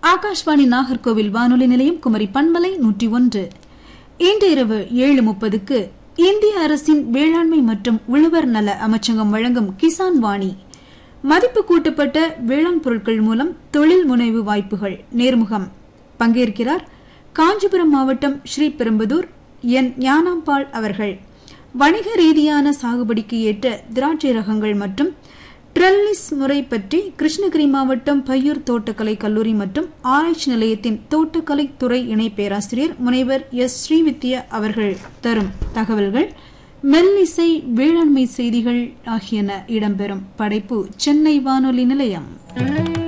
ஆகாஷ்வாணி நாகர்கோவில் வானொலி நிலையம் குமரி பண்பலை நூற்றி ஒன்று இன்று இரவு ஏழு முப்பதுக்கு இந்திய அரசின் வேளாண்மை மற்றும் உழவர் நல அமைச்சகம் வழங்கும் கிசான் வாணி மதிப்பு கூட்டப்பட்ட வேளாண் பொருட்கள் மூலம் தொழில் முனைவு வாய்ப்புகள் நேர்முகம் பங்கேற்கிறார் காஞ்சிபுரம் மாவட்டம் ஸ்ரீபெரும்புதூர் என் ஞானாம்பாள் அவர்கள் வணிக ரீதியான சாகுபடிக்கு ஏற்ற திராட்சை ரகங்கள் மற்றும் ட்ரெல்லிஸ் முறை பற்றி கிருஷ்ணகிரி மாவட்டம் பையூர் தோட்டக்கலை கல்லூரி மற்றும் ஆராய்ச்சி நிலையத்தின் தோட்டக்கலை துறை இணை பேராசிரியர் முனைவர் எஸ் ஸ்ரீவித்யா அவர்கள் தரும் தகவல்கள் மெல்லிசை வேளாண்மை செய்திகள் ஆகியன இடம்பெறும் படைப்பு சென்னை வானொலி நிலையம்